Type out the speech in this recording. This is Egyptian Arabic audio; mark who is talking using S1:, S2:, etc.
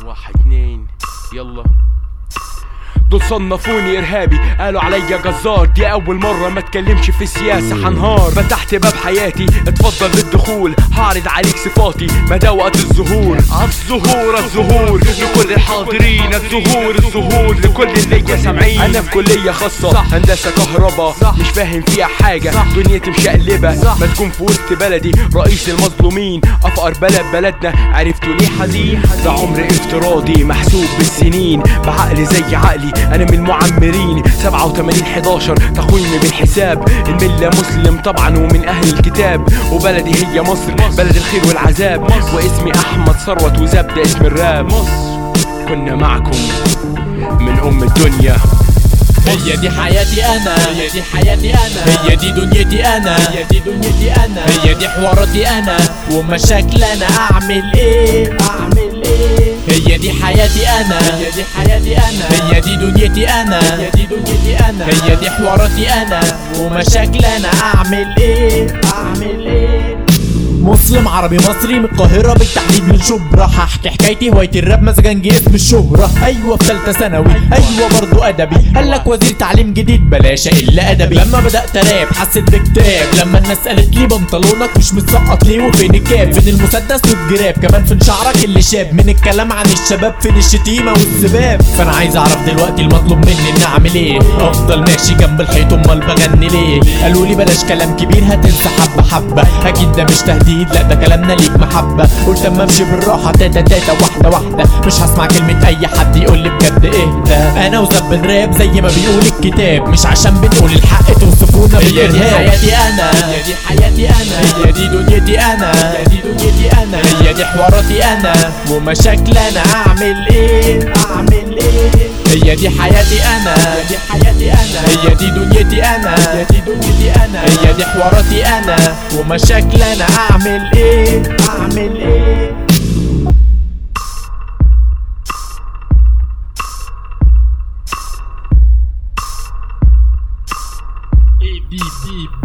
S1: واحد اتنين يلا دول صنفوني ارهابي قالوا عليا جزار دي اول مرة ما اتكلمش في السياسة حنهار فتحت باب حياتي اتفضل للدخول هعرض عليك صفاتي مدى وقت الظهور الظهور الظهور لكل الحاضرين الظهور الظهور لكل اللي سامعين انا في كلية خاصة هندسة كهرباء مش فاهم فيها حاجة دنيتي مشقلبة ما تكون في وسط بلدي رئيس المظلومين افقر بلد بلدنا عرفتوا ليه حزين ده عمر افتراضي محسوب بالسنين بعقل زي عقلي انا من المعمرين 87 11 تقويمي بالحساب الملة مسلم طبعا ومن اهل الكتاب وبلدي هي مصر بلد الخير والعذاب واسمي احمد ثروت وزاب ده اسم الراب كنا معكم من ام الدنيا
S2: هي دي حياتي انا هي دي حياتي انا هي دي دنيتي انا هي دي دنيتي انا هي دي حواراتي انا ومشاكل انا اعمل ايه اعمل ايه هي دي حياتي انا هي دي حياتي انا هي دي دنيتي انا هي دي دنيتي انا هي دي حواراتي انا ومشاكل انا اعمل ايه اعمل ايه مسلم عربي مصري من القاهرة بالتحديد من شبرا هحكي حكايتي هوايتي الراب مزاجنجي اسم الشهرة أيوة في تالتة ثانوي أيوة برضو أدبي قالك وزير تعليم جديد بلاش إلا أدبي لما بدأت راب حسيت باكتئاب لما الناس قالت لي بنطلونك مش متسقط ليه وفين الكاب فين المسدس والجراب كمان فين شعرك اللي شاب من الكلام عن الشباب فين الشتيمة والسباب فأنا عايز أعرف دلوقتي المطلوب مني إني أعمل إيه أفضل ماشي جنب الحيط أمال بغني ليه قالوا لي بلاش كلام كبير هتنسى حبة حبة أكيد ده مش تهديد لا ده كلامنا ليك محبة قلت اما امشي بالراحة تاتا تاتا واحدة واحدة مش هسمع كلمة اي حد يقول لي بجد اهدى انا وزب بنراب زي ما بيقول الكتاب مش عشان بنقول الحق توصفونا هي دي حياتي انا هي دي حياتي انا هي دي دنيتي انا هي دي دنيتي انا هي دي حواراتي انا ومشاكل انا اعمل ايه اعمل ايه هي دي حياتي انا هي دي حياتي انا هي دي دنيتي انا هي دي دنيتي انا هي دي حواراتي انا ومشاكل انا اعمل ايه اعمل ايه
S3: A B B